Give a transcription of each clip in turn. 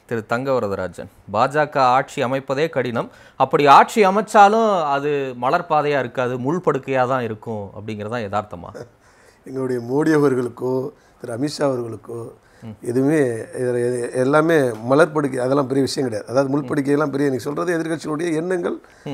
திரு தங்கவரதராஜன் பாஜக ஆட்சி அமைப்பதே கடினம் அப்படி ஆட்சி அமைச்சாலும் அது மலர்பாதையா இருக்காது முள் படுக்கையா தான் இருக்கும் அப்படிங்கிறதான் யதார்த்தமா எங்களுடைய மோடி அவர்களுக்கோ திரு அமித்ஷா அவர்களுக்கோ எதுவுமே இதில் எது- எல்லாமே மலர்படுக்கை அதெல்லாம் பெரிய விஷயம் கிடையாது அதாவது முள்படுக்கையெல்லாம் பெரிய நீங்கள் சொல்கிறது எதிர்க்கட்சிகளுடைய எண்ணங்கள்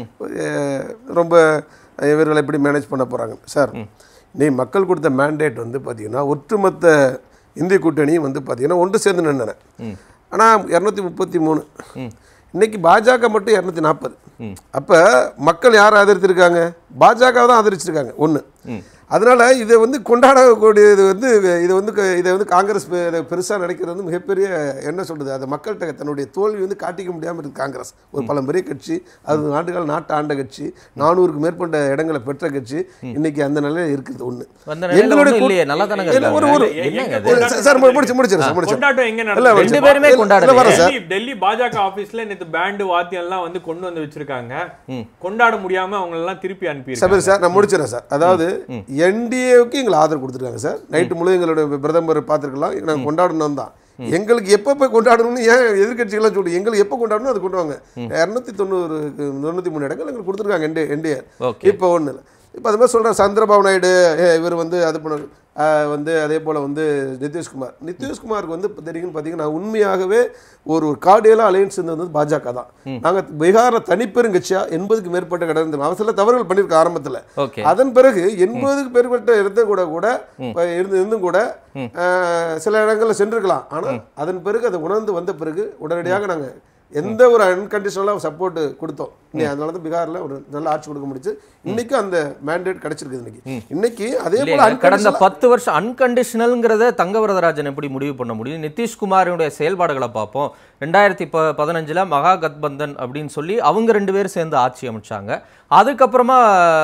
அஹ், ரொம்ப இவர்களை எப்படி மேனேஜ் பண்ண போகிறாங்க சார் நீ மக்கள் கொடுத்த மேண்டேட் வந்து பார்த்தீங்கன்னா ஒட்டுமொத்த இந்திய கூட்டணியும் வந்து பார்த்தீங்கன்னா ஒன்று சேர்ந்து நின்றன ஆனால் இரநூத்தி முப்பத்தி மூணு இன்னைக்கு பாஜக மட்டும் இரநூத்தி நாற்பது அப்போ மக்கள் யார் ஆதரித்திருக்காங்க பாஜக தான் ஆதரிச்சிருக்காங்க ஒன்று அதனால இதை வந்து கொண்டாடக்கூடியது வந்து இதை வந்து க- இதை வந்து காங்கிரஸ் பெருசாக நினைக்கிறது வந்து மிகப்பெரிய என்ன சொல்றது அது மக்கள்கிட்ட தன்னுடைய தோல்வி வந்து காட்டிக்க முடியாமல் இருக்கு காங்கிரஸ் ஒரு பல பெரிய கட்சி அது ஆண்டுகால நாட்டு ஆண்ட கட்சி நானூறுக்கு மேற்பட்ட இடங்களை பெற்ற கட்சி இன்னைக்கு அந்த நிலையில இருக்குது ஒன்று அந்த நிலையில ஒண்ணும் இல்லையே நல்லா தானே இல்ல, ஒரு- ஒரு- என்னங்க எங்க இது? சார், சார் முடிச்சு முடிச்சிருக்கேன் சார் முடிச்சிருக்கேன் கொண்டாட்டம் எங்க இல்ல, நடந்தது? ரெண்டு பேருமே இல்ல, கொண்டாடலையே. வரேன் சார் டெல்லி டெல்லி பாஜக ஆபீஸ்ல நேத்து பேண்டு வாத்தியம் எல்லாம் வந்து கொண்டு வந்து வச்சிருக்காங்க கொண்டாட முடியாம அவங்க எல்லாம் திருப்பி அனுப்பி சபரி சார் நான் முடிச்சிடறேன் சார் அதாவது என்டிஏவுக்கு எங்களுக்கு ஆதரவு கொடுத்துருக்காங்க சார் நைட்டு முழு எங்களுடைய பிரதமர் பார்த்துருக்கலாம் நாங்கள் கொண்டாடணும் தான் எங்களுக்கு எப்போ போய் கொண்டாடணும்னு ஏன் எதிர்கட்சிகள்லாம் சொல்லி எங்களுக்கு எப்போ கொண்டாடணும் அது கொண்டு வாங்க இரநூத்தி தொண்ணூறு தொண்ணூற்றி மூணு இடங்கள் எங்களுக்கு கொடுத்துருக்காங்க என்டி என்டிஆர் Okay. இப்போ ஒன்றும் இல்லை இப்போ அது மாதிரி சொல்கிறேன் சந்திரபாபு நாயுடு ஏ, இவர் வந்து அது பண்ண ஆஹ், வந்து அதே போல் வந்து நிதிஷ்குமார் நிதிஷ்குமாருக்கு வந்து இப்போ தெரியும்னு பார்த்தீங்கன்னா உண்மையாகவே ஒரு ஒரு கார்டியலாக அலையன்ஸ் இருந்தது வந்து பாஜக தான் நாங்கள் பீகாரில் தனிப்பெருங்கட்சியாக எண்பதுக்கு மேற்பட்ட கடந்த அவசர தவறுகள் பண்ணியிருக்க ஆரம்பத்தில் ஓகே அதன் பிறகு எண்பதுக்கு மேற்பட்ட இருந்த கூட கூட இப்ப இருந்து இருந்தும் கூட ஆஹ், சில இடங்களில் சென்றிருக்கலாம் ஆனால் அதன் பிறகு அதை உணர்ந்து வந்த பிறகு உடனடியாக நாங்கள் எந்த ஒரு அன்கண்டிஷனலாக சப்போர்ட் கொடுத்தோம் இன்னைக்கு அதனால தான் பீகாரில் ஒரு நல்ல ஆட்சி கொடுக்க முடிச்சு இன்னைக்கு அந்த மேண்டேட் கிடைச்சிருக்குது இன்னைக்கு இன்னைக்கு அதே போல இல்லைங்க, கடந்த unconditional- பத்து வருஷம் அன்கண்டிஷனல்ங்கிறத தங்கவரதராஜன் எப்படி முடிவு பண்ண முடியும் நிதிஷ்குமாரினுடைய செயல்பாடுகளை பார்ப்போம் ரெண்டாயிரத்தி ப பதினஞ்சில் மகா கத்பந்தன் அப்படின்னு சொல்லி அவங்க ரெண்டு பேரும் சேர்ந்து ஆட்சி அமைச்சாங்க அதுக்கப்புறமா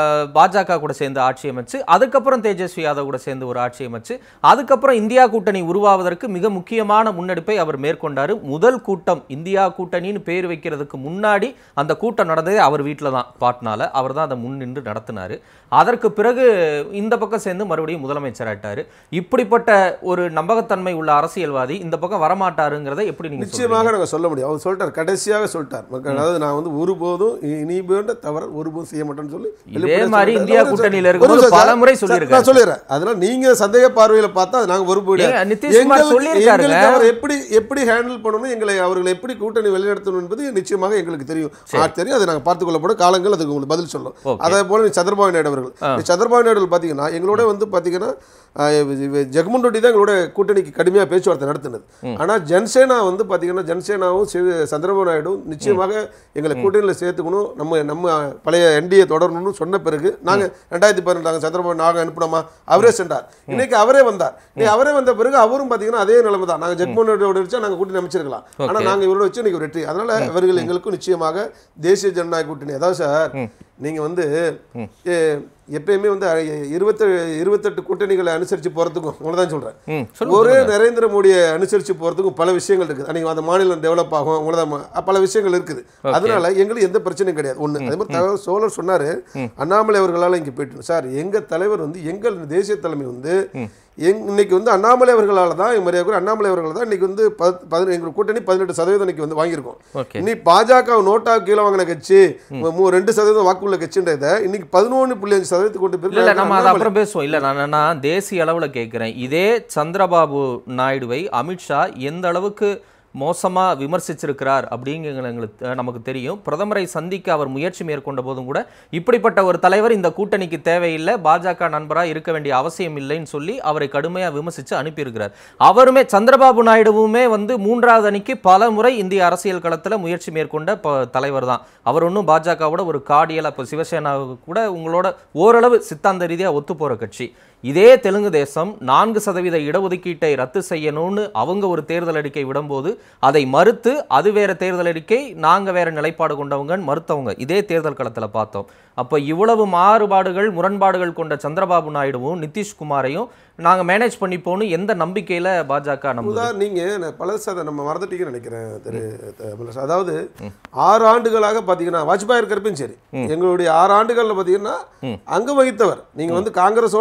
பாஜக கூட சேர்ந்து ஆட்சி அமைச்சு அதுக்கப்புறம் தேஜஸ்வி யாதவ் கூட சேர்ந்து ஒரு ஆட்சி அமைச்சு அதுக்கப்புறம் இந்தியா கூட்டணி உருவாவதற்கு மிக முக்கியமான முன்னெடுப்பை அவர் மேற்கொண்டாரு முதல் கூட்டம் இந்தியா கூட்டணின்னு பேர் வைக்கிறதுக்கு முன்னாடி அந்த கூட்டம் நடந்ததே அவர் வீட்டில் தான் பாட்னால அவர் தான் அதை முன்னின்று நடத்தினாரு அதற்கு பிறகு இந்த பக்கம் சேர்ந்து மறுபடியும் முதலமைச்சர் ஆயிட்டாரு இப்படிப்பட்ட ஒரு நம்பகத்தன்மை உள்ள அரசியல்வாதி இந்த பக்கம் வரமாட்டாருங்கிறத எப்படி நீங்க சொல்றீங்க? நிச்சயமாக நாங்கள் சொல்ல முடியும் அவர் சொல்லிட்டார் கடைசியாக சொல்லிட்டார் மக்கள் அதாவது நான் வந்து ஒருபோதும் இனி வேண்ட தவற ஒருபோதும் செய்ய மாட்டேன்னு சொல்லி வெளிப்படையா மாதிரி சொல்லிட்டாரு. இந்தியா ஒரு கூட்டணியில நிமிஷம் இருக்கும்போது சார், பல முறை சார், சொல்லியிருக்காரு. நான் சொல்லிடுறேன் அதனால நீங்க சந்தேக பார்வையில பார்த்தா அது நாங்க பொறுப்பு கிடையாது. ஏங்க, நிதிஷ்குமார் எங்களுக்கு- சொல்லியிருக்காருங்க. எங்களுக்கு அவர் எப்படி எப்படி ஹேண்டில் பண்ணணும் எங்களை அவர்களை எப்படி கூட்டணி வழிநடத்தணும் என்பது நிச்சயமாக எங்களுக்கு தெரியும் ஆ, தெரியும் அதை நாங்கள் பார்த்துக் கொள்ளப்படும் காலங்கள் அதுக்கு உங்களுக்கு பதில் சொல்லும் Okay. அதே போல நீ சந்திரபாபு நாயுடு அவர்கள் நீ சந்திரபாபு நாயுடு பார்த்தீங்கன்னா எங்களோட வந்து பார்த்தீங்கன்னா ஆ, இவ- இவ- ஜெகன்மோகன் ரெட்டி தான் எங்களோட கூட்டணிக்கு கடுமையாக பேச்சுவார்த்தை நடத்தினது ஆனால் ஜனசேனா வந்து பார்த்தீங்கன்னா ஜனசேனாவும் சிவ- சந்திரபாபு நாயுடும் நிச்சயமாக எங்களை கூட்டணியில் சேர்த்துக்கணும் நம்ம நம்ம பழைய என்டிஏ தொடரணும்னு சொன்ன பிறகு நாங்கள் ரெண்டாயிரத்தி பதினெட்டு நாங்கள் சந்திரபாபு நாங்கள் அனுப்பினோமா அவரே சென்றார் இன்னைக்கு அவரே வந்தார் நீ அவரே வந்த பிறகு அவரும் பார்த்தீங்கன்னா அதே நிலைமை தான் நாங்கள் ஜெகன்மோகன் ரெட்டியோட வச்சா நாங்கள் கூட்டணி அமைச்சிருக்கலாம் ஆனால் நாங்கள் இவரோட வச்சு இன்னைக்கு ஒரு வெற்றி அதனால இவர்கள் எங்களுக்கும் நிச்சயமாக தேசிய ஜனநாயக கூட்டணி அதாவது சார் நீங்க வந்து எ, எப்பயுமே வந்து இருபத்தி இருபத்தெட்டு கூட்டணிகளை அனுசரிச்சு போறதுக்கும் உங்களை தான் சொல்றேன் ம், சொல்லுங்க, ஒரே நரேந்திர மோடியை அனுசரிச்சு போறதுக்கும் பல விஷயங்கள் இருக்குது அன்னைக்கு அந்த மாநிலம் டெவலப் ஆகும் உங்களை தான் ம- பல விஷயங்கள் இருக்குது அதனால எங்களுக்கு எந்த பிரச்சனையும் கிடையாது ஒண்ணு அதே மாதிரி தகவல் சோழர் சொன்னாரு அண்ணாமலை அவர்களால இங்க போயிட்டு சார் எங்க தலைவர் வந்து எங்கள் தேசிய தலைமை வந்து எங் இன்னைக்கு வந்து அண்ணாமலை அவர்களால தான் எங்க மரியாதை அண்ணாமலை அவர்கள் தான் இன்னைக்கு வந்து பத்- பதின- எங்க கூட்டணி பதினெட்டு சதவீதம் இன்னைக்கு வந்து வாங்கியிருக்கோம் ஓகே இனி பாஜக நோட்டா கீழே வாங்கின கட்சி மூ- ரெண்டு சதவீதம் வாக்குள்ள கட்சின்றத இன்னைக்கு பதினொன்று புள்ளி அஞ்சு சதவீதத்துக்கு கொண்டு இல்ல இல்ல நம்ம அதை போய் அப்புறம் பேசுவோம் இல்ல நான் நான் தேசிய அளவுல கேட்கிறேன் இதே சந்திரபாபு நாயுடுவை அமித்ஷா எந்த அளவுக்கு மோசமா விமர்சிச்சிருக்கிறார் அப்படிங்கிற எங்களுக்கு அஹ், நமக்கு தெரியும் பிரதமரை சந்திக்க அவர் முயற்சி மேற்கொண்ட போதும் கூட இப்படிப்பட்ட ஒரு தலைவர் இந்த கூட்டணிக்கு தேவையில்லை பாஜக நண்பரா இருக்க வேண்டிய அவசியம் இல்லைன்னு சொல்லி அவரை கடுமையா விமர்சிச்சு அனுப்பியிருக்கிறார் அவருமே சந்திரபாபு நாயுடுவுமே வந்து மூன்றாவது அணிக்கு பல முறை இந்திய அரசியல் களத்துல முயற்சி மேற்கொண்ட ப- தலைவர் தான் அவர் ஒன்றும் பாஜகவோட ஒரு காடியலா இப்போ சிவசேனா கூட உங்களோட ஓரளவு சித்தாந்த ரீதியா ஒத்து போற கட்சி இதே தெலுங்கு தேசம் நான்கு சதவீத இடஒதுக்கீட்டை ரத்து செய்யணும்னு அவங்க ஒரு தேர்தல் அறிக்கை விடும்போது அதை மறுத்து அது வேற தேர்தல் அறிக்கை நாங்க வேற நிலைப்பாடு கொண்டவங்கன்னு மறுத்தவங்க இதே தேர்தல் களத்துல பார்த்தோம் அப்ப இவ்வளவு மாறுபாடுகள் முரண்பாடுகள் கொண்ட சந்திரபாபு நாயுடுவும் நிதிஷ்குமாரையும் நாங்க மேனேஜ் பண்ணிப்போன்னு எந்த நம்பிக்கையில பாஜக நம்புது உதா நீங்க நான் பல சத நம்ம மறந்துட்டீங்கன்னு நினைக்கிறேன் திரு தமிழரசு. அதாவது ஆறு ஆண்டுகளாக பாத்தீங்கன்னா வாஜ்பாய் இருக்கிறப்பையும் சரி எங்களுடைய ஆறு ஆண்டுகள்ல பாத்தீங்கன்னா அங்க வகித்தவர் நீங்க வந்து காங்கிரஸோட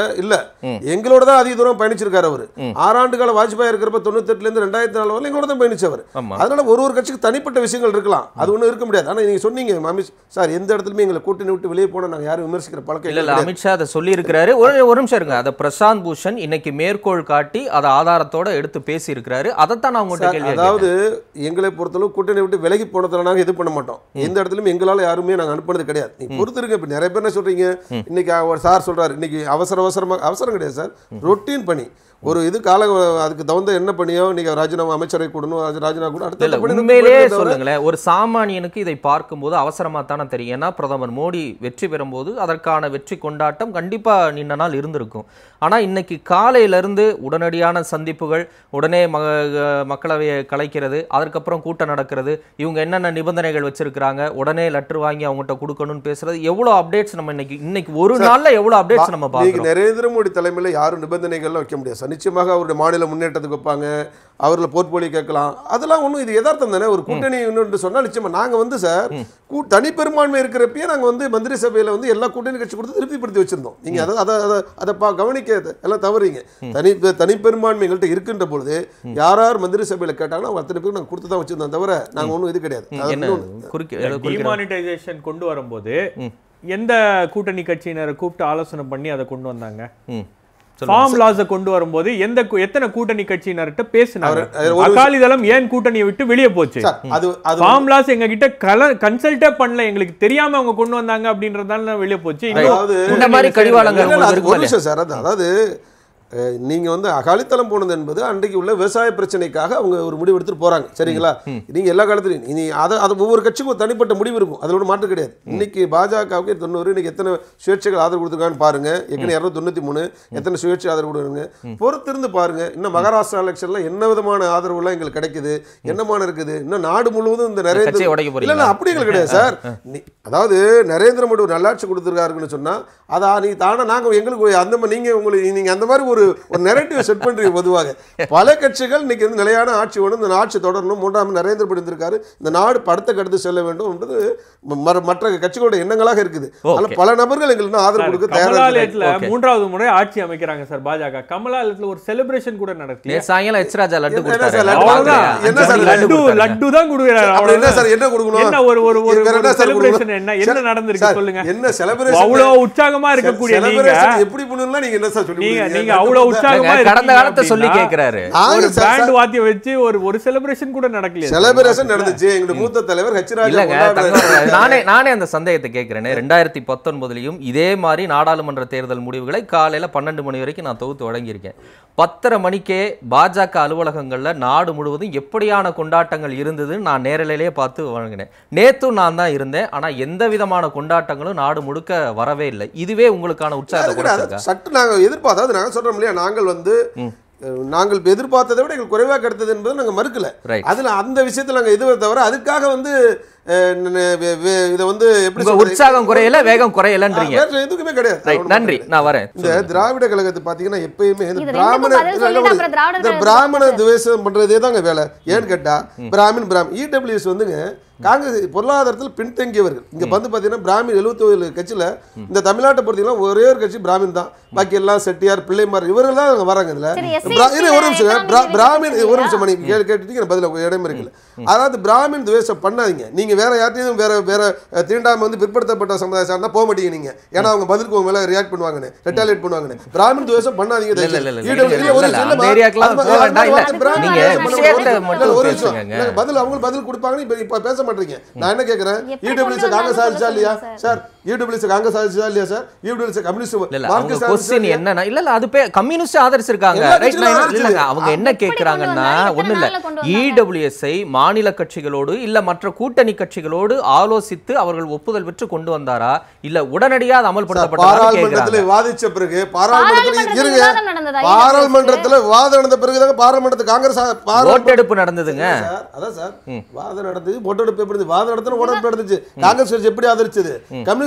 இல்ல எங்களோட தான் அதிக தூரம் பயணிச்சிருக்காரு அவர் ஆறாண்டு கால வாஜ்பாய் இருக்கிறப்ப தொண்ணூத்தெட்டுல இருந்து ரெண்டாயிரத்தி நாலு வரல எங்களோட தான் பயணிச்சவர் ஆமா. அதனால ஒரு ஒரு கட்சிக்கு தனிப்பட்ட விஷயங்கள் இருக்கலாம் அது ஒண்ணும் இருக்க முடியாது ஆனா நீங்க சொன்னீங்க அமித் சார் எந்த இடத்துலயுமே எங்களை கூட்டணி விட்டு வெளியே போனா நாங்க யாரும் விமர்சிக்கிற பழக்கம் இல்ல இல்லை இல்ல அமித்ஷா அதை சொல்லி இருக்கிறாரு ஒரு ஒரு நிமிஷம் இருங்க அதை பிரசாந்த் பூஷன் இன்னைக்கு மேற்கோள் காட்டி அதை ஆதாரத்தோட எடுத்து பேசி இருக்கிறாரு அதைத்தான் நான் உங்கள்கிட்ட கேள்வி அதாவது எங்களை பொறுத்தளவு கூட்டணி விட்டு விலகி போனதுல நாங்க இது பண்ண மாட்டோம் எந்த இடத்துலயும் எங்களால யாருமே நாங்க அனுப்புனது கிடையாது நீ பொறுத்திருங்க இப்ப நிறைய பேர் என்ன சொல்றீங்க இன்னைக்கு ஒரு சார் சொல்றாரு இன்னைக்கு அவசர அவசரமா அவசரம் கிடையாது சார் ரொட்டீன் பணி ஒரு இது கால அதுக்கு தகுந்த என்ன பண்ணியோ நீங்க ராஜினாமா அமைச்சரை கூடணும் அது ராஜினாமா கூட இல்ல அடுத்த பணி உண்மையிலேயே போயிட்டே தவிர- சொல்லுங்களேன் ஒரு சாமானியனுக்கு இதை பார்க்கும்போது அவசரமா தானே தெரியும் ஏன்னா பிரதமர் மோடி வெற்றி பெறும்போது அதற்கான வெற்றி கொண்டாட்டம் கண்டிப்பா நீண்ட நாள் இருந்திருக்கும் ஆனா இன்னைக்கு காலையில இருந்து உடனடியான சந்திப்புகள் உடனே ம மக்களவையை கலைக்கிறது அதற்கப்புறம் கூட்டம் நடக்கிறது இவங்க என்னென்ன நிபந்தனைகள் வச்சிருக்கிறாங்க உடனே லெட்டர் வாங்கி அவங்ககிட்ட கொடுக்கணும்னு பேசுறது எவ்வளவு அப்டேட்ஸ் நம்ம இன்னைக்கு இன்னைக்கு ஒரு நாள்ல எவ்வளவு அப்டேட்ஸ் நம்ம நீங்க பார்க்கிறோம் நரேந்திர மோடி தலைமையில யாரும் நிபந்தனைகள்லாம் வைக்க முடியாது சார் நிச்சயமாக அவருடைய மாநில முன்னேற்றத்துக்கு வைப்பாங்க அவரில் போர்ட்போலியோ கேட்கலாம் அதெல்லாம் ஒன்றும் இது யதார்த்தம் தானே ஒரு கூட்டணி இன்னொன்று சொன்னால் நிச்சயமா நாங்க வந்து சார் கூ தனிப்பெரும்பான்மை இருக்கிறப்பயே நாங்க வந்து மந்திரி சபையில வந்து எல்லா கூட்டணி கட்சி கொடுத்து திருப்திப்படுத்தி வச்சிருந்தோம் நீங்க அதை அதை அதை அதை பா கவனிக்க எல்லாம் தவறீங்க தனி தனிப்பெரும்பான்மை எங்கள்கிட்ட இருக்கின்ற பொழுது யார் யார் மந்திரி சபையில கேட்டாங்கன்னா அவங்க அத்தனை பேருக்கு நாங்கள் கொடுத்து தான் வச்சிருந்தோம் தவிர நாங்க ஒன்றும் இது கிடையாது அது என்ன இன்னொன்னு. குறிக்க ஏதோ குறிக்கிறோம் டிமானிட்டைசேஷன் கொண்டு வரும்போது எந்த கூட்டணி கட்சியினரை கூப்பிட்டு ஆலோசனை பண்ணி அதை கொண்டு வந்தாங்க ம் ஃபார்ம் லாஸ கொண்டு வரும்போது எந்த கூ- எத்தனை கூட்டணி கட்சியினர்கிட்ட பேசினாங்க அவர் அவர் ஒரு அகாலிதளம் ஏன் கூட்டணியை விட்டு வெளியே போச்சு சார் அது அது ஃபார்ம் லாஸ் எங்க கிட்ட கல கன்சல்ட்டே பண்ணல எங்களுக்கு தெரியாம அவங்க கொண்டு வந்தாங்க அப்படின்றதால வெளியே போச்சு இன்னும் அதாவது இந்த மாதிரி கடிவாளங்கள் இல்ல, இல்ல, உங்களுக்கு அது இருக்குமா ஒரு இல்லையா? நிமிஷம் சார் அது அதாவது அஹ், நீங்க வந்து அகாலித்தளம் போனது என்பது அன்றைக்கு உள்ள விவசாய பிரச்சனைக்காக அவங்க ஒரு முடிவு எடுத்துட்டு போறாங்க சரிங்களா நீங்க எல்லா காலத்துலையும் இனி அதை அது ஒவ்வொரு கட்சிக்கும் ஒரு தனிப்பட்ட முடிவு இருக்கும் அதில் ஒரு மாற்று கிடையாது இன்னைக்கு பாஜகவுக்கு தொண்ணூறு இன்னைக்கு எத்தனை சுயேட்சைகள் ஆதரவு கொடுத்துருக்கான்னு பாருங்க ஏற்கனவே இரநூத்தி தொண்ணூத்தி மூணு எத்தனை சுயேட்சை ஆதரவு கொடுக்குறாங்க பொறுத்திருந்து பாருங்க இன்னும் மகாராஷ்டிரா எலெக்ஷன்ல என்ன விதமான ஆதரவுலாம் எங்களுக்கு கிடைக்குது என்னமான இருக்குது இன்னும் நாடு முழுவதும் இந்த கட்சியை நரேந்திர உடைக்க இல்ல போறீங்களா இல்ல அப்படி எங்களுக்கு கிடையாது சார் நீ- அதாவது நரேந்திர மோடி ஒரு நல்லாட்சி கொடுத்துருக்காருன்னு சொன்னா அதா நீ தானே நாங்க எங்களுக்கு அந்த மாதிரி நீங்க உங்களுக்கு நீங்க அந்த மாதிரி ஒரு ஒரு நெரேட்டிவ் செட் பண்றீங்க பொதுவாக பல கட்சிகள் இன்னைக்கு வந்து நிலையான ஆட்சி வேணும் இந்த ஆட்சி தொடரணும் மூன்றாம் நரேந்திர மோடி இருந்திருக்காரு இந்த நாடு படத்தை கடந்து செல்ல வேண்டும் என்பது ம- மற்ற கட்சிகளோட எண்ணங்களாக இருக்குது அதனால பல நபர்கள் எங்களுக்கு இன்னும் ஆதரவு கொடுக்க தயாராக கமலாலயத்துல Okay. மூன்றாவது முறை ஆட்சி அமைக்கிறாங்க சார் பாஜக கமலாலயத்துல ஒரு செலிப்ரேஷன் கூட நடத்தி நேத்து சாயங்காலம் எச் ராஜா லட்டு என்ன கொடுத்தாரு சார் நான் லட்டு அவ்வளவுதான். பார்க்கலையா? என்ன சார் அஞ்சு லட்டு கொடுத்தாரு. லட்டு தான் கொடுக்குறாரு அப்புறம் என்ன அவ்வளவுதான். சார் என்ன கொடுக்கணும் என்ன ஒரு ஒரு ஒரு வேற என்ன சார் செலிப்ரேஷன் கொடுக்கணும்? என்ன என்ன சார், நடந்திருக்கு சார், சொல்லுங்க என்ன செலிப்ரேஷன் அவ்வளவு உற்சாகமா இருக்கக்கூடிய நீங்க celebration எப்படி பண்ணணும்னா நீங்க என்ன சார் சொல்லி நீங்க கொடுக்குறீங்க? நீங்க அவ்வளவு உற்சாகமா ஏங்க, கடந்த இருக்கீங்க காலத்தை சொல்லி அப்படின்னா, கேக்குறாரு நாங்க ஒரு சார், பேண்ட் வாத்தியம் வச்சு ஒரு ஒரு செலிப்ரேஷன் கூட நடக்கலையே செலிப்ரேஷன் நடந்துச்சு எங்களுடைய மூத்த தலைவர் ஹெச் ராஜா இல்லங்க கொண்டாடுறாரு. தங்கம், நானே நானே அந்த சந்தேகத்தை கேட்கிறேனே ரெண்டாயிரத்தி பத்தொன்பதுலயும் இதே மாதிரி நாடாளுமன்ற தேர்தல் முடிவுகளை காலையில பன்னெண்டு மணி வரைக்கும் நான் தொகுத்து வழங்கியிருக்கேன் பத்தரை மணிக்கே பாஜக அலுவலகங்கள்ல நாடு முழுவதும் எப்படியான கொண்டாட்டங்கள் இருந்ததுன்னு நான் நேரலையிலேயே பார்த்து வழங்கினேன் நேத்தும் நான் தான் இருந்தேன் ஆனா எந்த விதமான கொண்டாட்டங்களும் நாடு முழுக்க வரவே இல்லை இதுவே உங்களுக்கான உற்சாகத்தை அதுக்கு அது கொடுத்துருக்கா சட்டு நாங்க எதிர்பார்த்தா அது நாங்க சொல்றோம் இல்லையா நாங்கள் வந்து அஹ், நாங்கள் எதிர்பார்த்ததை விட எங்களுக்கு குறைவாக கிடைத்தது என்பதை நாங்க மறுக்கல ரைட் அதுல அந்த விஷயத்துல நாங்க இதுவே தவிர அதுக்காக வந்து அஹ், ந- ந- வே- வே- இதை வந்து எப்படி உங்க சொல்றது? உற்சாகம் குறையல வேகம் குறையலன்றீங்க வேற எதுக்குமே கிடையாது ரைட் நன்றி நான் வரேன் இந்த திராவிட கழகத்தை பாத்தீங்கன்னா எப்பயுமே இந்த இது பிராமண ரெண்டுக்கும் பதில் இல்ல, சொல்லிட்டு இல்ல, அப்புறம் திராவிட இந்த கழகத்தை பிராமண துவேஷம் பண்றதே தாங்க வேலை ஏன்னு கேட்டா பிராமின் பிராம் இடபிள்யூஎஸ் வந்துங்க காங்கிரஸ் பொருளாதாரத்தில் பின்தங்கியவர்கள் இங்க வந்து பாத்தீங்கன்னா பிராமின் 77 கட்சியில இந்த தமிழ்நாட்டை பொறுத்தீங்கன்னா ஒரே ஒரு கட்சி பிராமின் தான் பாக்கி எல்லாம் செட்டியார் பிள்ளைமார் இவர்கள் தான் அங்க வராங்க இதுல சரி, SC, பிரா- இரு, ஒரு நிமிஷம் economic பிரா- பிராமின் division ஒரு நிமிஷம் மணி கேள்வி கேட்டுட்டு எனக்கு பதில் இடம் இருக்குல்ல அதாவது பிராமின் துவேஷம் பண்ணாதீங்க நீங்க வேற யார்ட்டையும் வேற வேற அஹ், தீண்டாமை வந்து பிற்படுத்தப்பட்ட சமுதாயம் சார்ந்தா போக மாட்டீங்க நீங்க ஏன்னா அவங்க பதிலுக்கு உங்க மேல ரியாக்ட் பண்ணுவாங்கன்னு ரெட்டாலியேட் பண்ணுவாங்கன்னு பிராமின் துவேஷம் பண்ணாதீங்க இல்ல, இல்ல, இல்ல, தயவுசெய்து. இல்ல, ஈடு- இல்ல, இல்ல, ஒரு இல்ல, நிமிஷம் அந்த இல்லம்மா. ஏரியாக்கெல்லாம் அது- போக அது- வேண்டாம், இல்ல. அது பிராமின் நீங்க துவேஷம் விஷயத்தை பண்ணும்போது- மட்டும் இல்ல, ஒரு நிமிஷம். பேசுங்க. இல்ல, பதில் அவங்க பதில் கொடுப்பாங்கன்னு இப்ப இப்ப பேச மாட்டீங்க நான் என்ன கேக்குறேன் எப்படி இடபிள்யூஎஸ் கொண்டு காங்கிரஸ் வந்தாலும் ஆச்சா இல்லையா சொல்லுங்க சார் இடபிள்யூஎஸ் காங்கிரஸ் ஆச்சா இல்லையா சார் இடபிள்யூஎஸ் கம்யூனிஸ்ட் இல்ல இல்ல அவங்க மார்க்சிஸ்ட் ஆச்சா கொஸ்டின் இல்லையா? என்னன்னா இல்ல இல்ல அது பே கம்யூனிஸ்ட் ஆதரிச்சிருக்காங்க எல்லா ரைட் கட்சிகளும் இல்லங்க ஆதரிச்சது. அவங்க என்ன எப்படி கேக்குறாங்கன்னா கொண்டு வந்தாங்க? ஒண்ணு இல்ல எத்தனை நாள்ல கொண்டு வந்தாங்க? இடபிள்யூஎஸ்ஐ மாநில கட்சிகளோடு இல்ல மற்ற கூட்டணி கட்சிகளோடு ஆலோசித்து அவர்கள் ஒப்புதல் பெற்று கொண்டு வந்தாரா இல்ல உடனடியா அது அமல்படுத்தப்பட்டதா பாராளுமன்றத்துல கேக்குறாங்க விவாதிச்ச பிறகு பாராளுமன்றத்துல பாராளுமன்றத்துல இருங்க விவாதம் நடந்ததா? பாராளுமன்றத்துல விவாதம் நடந்த பிறகுதாங்க பாராளுமன்றத்து காங்கிரஸ் ஆ- பாராளுமன்ற ஓட்டெடுப்பு நடந்ததுங்க சார், அதான் சார் வாதம் நடந்தது ஓட்டெடுப்பு எப்படி இருந்தது? வாதம் நடத்தின ஓட்டெடுப்பு நடந்துச்சு காங்கிரஸ் கட்சி எப்படி ஆதரிச்சது கம்யூனிஸ்ட்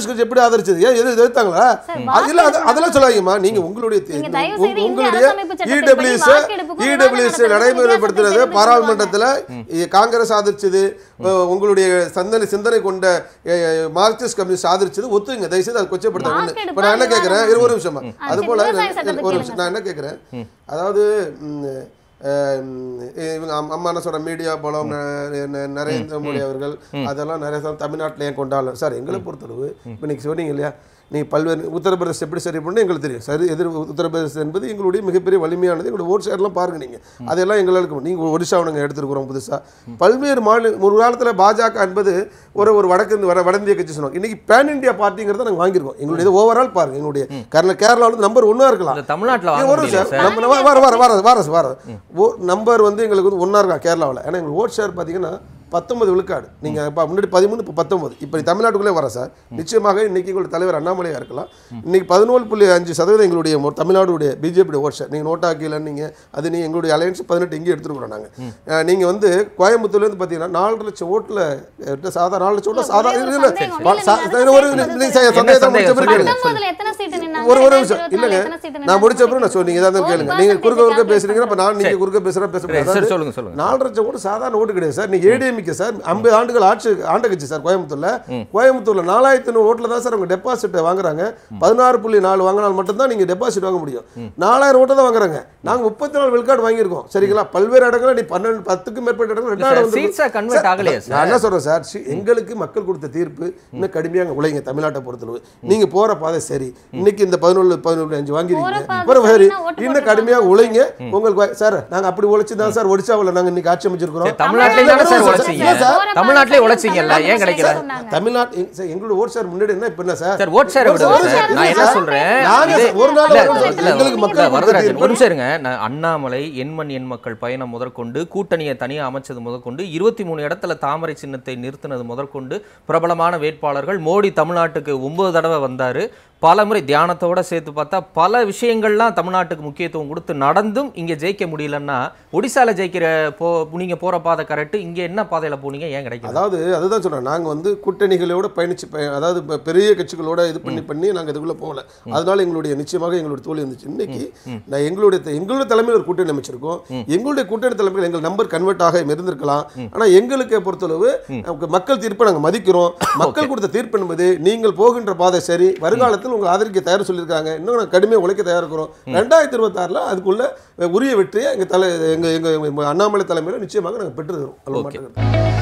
கம்யூனிஸ்ட் கட்சி எப்படி ஆதரிச்சது ஏன் எது எதிர்த்தாங்களா சார், அது இல்ல அது- அதெல்லாம் சொல்லாதீங்கம்மா நீங்க உங்களுடைய தே- நீங்க தயவு உங்க- செய்து இந்திய உங்களுடைய அரசமைப்பு சட்டத்தின்படி இடபிள்யூஎஸ் வாக்கெடுப்புக்கு முன்னாடி இடபிள்யூஎஸ் நடத்துறது நடைமுறைப்படுத்துறது வித்தியாசத்தை பாராளுமன்றத்துல இ- காங்கிரஸ் ஆதரிச்சது அஹ், உங்களுடைய சிந்தனை சிந்தனை கொண்ட அஹ், மார்க்சிஸ்ட் கம்யூனிஸ்ட் ஆதரிச்சது ஒத்துங்க தயவு செய்து அதை கொச்சப்படுத்த ஒண்ணு வாக்கெடுப்பு இப்ப நான் என்ன கேட்கிறேன் இரு ஒரு நிமிஷமா ஆ, அது சரி, போல விவசாய நான் சட்டத்தை ஒரு கேளுங்க நிமிஷம் நான் என்ன கேட்கிறேன் அதாவது ம், அஹ், இவங்க அம்- அம்மா என்ன சொல்ற மீடியா பலம் ந- ந- நரேந்திர மோடி அவர்கள் அதெல்லாம் நிறைய சமயம் தமிழ்நாட்டில் ஏன் கொண்டாடலாம் சார் எங்களை பொறுத்தளவு இப்போ நீங்கள் சொன்னீங்க இல்லையா நீங்கள் பல்வேறு உத்தரப்பிரதேசம் எப்படி சரி பண்ணணும் எங்களுக்கு தெரியும் சரி எதிர் உத்தரப்பிரதேசம் என்பது எங்களுடைய மிகப்பெரிய வலிமையானது எங்களுடைய ஓட் ஷேர்லாம் பாருங்க நீங்கள் அதெல்லாம் எங்களுக்கு நீங்கள் ஒடிசாவை நாங்கள் எடுத்துருக்குறோம் புதுசாக பல்வேறு மாநில ஒரு காலத்தில் பாஜக என்பது ஒரு ஒரு வடக்கு வட வட இந்திய கட்சி சொன்னோம் இன்னைக்கு பேன் இந்தியா பார்ட்டிங்கிறத நாங்கள் வாங்கியிருக்கோம் எங்களுடைய ஓவரால் பாருங்க எங்களுடைய கேரளா கேரளா வந்து நம்பர் ஒன்றா இருக்கலாம் இந்த தமிழ்நாட்டுல ஏய், வாங்க வரும் முடியல சார் சார் நம்ம வர வர வர வர வர ஓ நம்பர் வந்து எங்களுக்கு வந்து ஒன்றா இருக்கா கேரளாவில் ஏன்னா எங்களுக்கு ஓட் ஷேர் பார்த்தீங்கன்னா பத்தொன்பது விழுக்காடு நீங்கள் இப்போ முன்னாடி பதிமூணு இப்போ பத்தொன்பது இப்போ தமிழ்நாட்டுக்குள்ளே வர சார் நிச்சயமாக இன்னைக்கு எங்களுடைய தலைவர் அண்ணாமலையாக இருக்கலாம் இன்னைக்கு பதினோரு புள்ளி அஞ்சு சதவீதம் எங்களுடைய மொ- தமிழ்நாடுடைய பிஜேபியோட ஓட் ஷேர் நீங்கள் நோட்டா கீழே நீங்கள் அது நீங்கள் எங்களுடைய அலையன்ஸ் பதினெட்டு இங்கே எடுத்துருக்குறோம் நாங்கள் நீங்கள் வந்து கோயம்புத்தூர்லேருந்து பார்த்தீங்கன்னா நாலு லட்சம் ஓட்டில் சாதா நாலு லட்சம் ஓட்டில் சாதா ஒரே ஒரு இல்லை சந்தேகம். இல்லை இல்ல, சா- நீங்க ஒரு அதை நீங்க சந்தேகத்தை சந்தேகம் முடிச்ச பிறகு சொல்லுங்க. கேளுங்க. பத்தொன்பதுல எத்தனை சீட்டு நின்னாங்க? ஒரு ஒரு நிமிஷம் ரெண்டாயிரத்தி இல்லைங்க இருபத்தி நாலுல எத்தனை சீட்டு நான் முடிச்ச நின்னாங்க? அப்புறம் நான் சொன்னீங்க ஏதாவது கேளுங்க ஒரு நீங்க குறுக்க குறுக்க percentage பேசுறீங்கன்னா அப்ப நான் நீங்க குறுக்க பேசுறா பேச சரி, முடியாது சரி, சொல்லுங்க, சொல்லுங்க. நாலு லட்சம் ஓட்டு சாதாரண ஓட்டு கிடையாது சார் நீங்க ஏடிஎம்கே சார் ஐம்பது ஆண்டுகள் ஆட்சி ஆண்ட கட்சி சார் கோயம்புத்தூர்ல கோயம்புத்தூர்ல நாலாயிரத்தி நூறு ஓட்டுல தான் சார் அவங்க டெபாசிட் வாங்குறாங்க பதினாறு புள்ளி நாலு வாங்கினால் மட்டும்தான் நீங்க டெபாசிட் வாங்க முடியும் நாலாயிரம் ஓட்டு தான் வாங்குறாங்க நாங்க முப்பத்தி நாலு விழுக்காடு வாங்கியிருக்கோம் சரிங்களா பல்வேறு இடங்கள் நீ பன்னெண்டு பத்துக்கும் மேற்பட்ட இடங்கள் ரெண்டாயிரம் வந்து சீட்ஸா கன்வெர்ட் ஆகலையா நான் சார் என்ன சொல்றேன் சார் சி- எங்களுக்கு மக்கள் கொடுத்த தீர்ப்பு இன்னும் கடுமையாக உழைங்க தமிழ்நாட்டை பொறுத்தளவு நீங்க போற பாதை சரி இன்னைக்கு இந்த பதினொன்று பதினொன்று அஞ்சு வாங்கிருக்கீங்க போற பாதை அப்புறம் சரி சரின்னா ஓட்டு இன்னும் கடுமையாக உழைங்க உங்களுக்கு வ- சார் நாங்க அப்படி உழைச்சு தான் சார் ஒடிசாவில் நாங்க இன்னைக்கு ஆட்சி அமைச்சிருக்கிறோம் சரி, தமிழ்நாட்டிலே தானே சார் உழைச்சீங்க இல்ல சார். தமிழ்நாட்டிலே உழைச்சீங்கல்ல ஏன் கிடைக்கல தமிழ்நாட்டு எங்க- சார், எங்களோட ஓட் சார் முன்னாடி என்ன இப்ப என்ன சார் சார் ஓட் ஷேர் விடுங்க ஓட் சார் ஷேர் நான் என்ன சார். சொல்றேன் நாங்க இது- ஒரு நாள் இல்ல, வரணும். இல்ல, எங்களுக்கு இல்ல, மக்கள் வரதராஜன் கொடுத்த ஒரு நிமிஷம் இருங்க நான் அண்ணாமலை எண்மண் எண் மக்கள் பயணம் முதற்கொண்டு கூட்டணியை தனியா அமைச்சது முதற்கொண்டு இருபத்தி மூணு இடத்துல தாமரை சின்னத்தை நிறுத்தினது முதற்கொண்டு பிரபலமான வேட்பாளர்கள் மோடி தமிழ்நாட்டுக்கு ஒன்பது தடவை வந்தாரு பல முறை தியானத்தோட சேர்த்து பார்த்தா பல விஷயங்கள்லாம் தமிழ்நாட்டுக்கு முக்கியத்துவம் கொடுத்து நடந்தும் இங்க ஜெயிக்க முடியலன்னா ஒடிசால ஜெயிக்கிற போ நீங்க போற பாதை கரெக்ட் இங்க என்ன பாதையில போனீங்க ஏன் கிடைக்கல அதாவது அதுதான் சொல்றேன் நாங்க வந்து கூட்டணிகளோட பயணிச்சு பய- அதாவது இப்ப பெரிய கட்சிகளோட இது பண்ணி பண்ணி நாங்க இதுக்குள்ள போகல அதனால எங்களுடைய நிச்சயமாக எங்களுடைய தோல்வி இருந்துச்சு இன்னைக்கு நான் எங்களுடைய த- எங்களுடைய தலைமையில் ஒரு கூட்டணி அமைச்சிருக்கோம் எங்களுடைய கூட்டணி தலைமையில் எங்கள் நம்பர் கன்வெர்ட் ஆக இருந்திருக்கலாம் ஆனா எங்களுக்கு பொறுத்தளவு நமக்கு மக்கள் தீர்ப்பை நாங்க மதிக்கிறோம் மக்கள் கொடுத்த தீர்ப்பு என்பது நீங்கள் போகின்ற பாதை சரி வருங்காலத்தில் உங்களை ஆதரிக்க தயார் சொல்லியிருக்காங்க இன்னும் நாங்கள் கடுமையாக உழைக்க தயார் இருக்கிறோம் ரெண்டாயிரத்தி இருபத்தாறுல அதுக்குள்ள உரிய வெற்றியை எங்க தலை எங்க எங்க எங்க அண்ணாமலை தலைமையில் நிச்சயமாக நாங்கள் பெற்று தருவோம் Okay. மாட்டேங்கிறது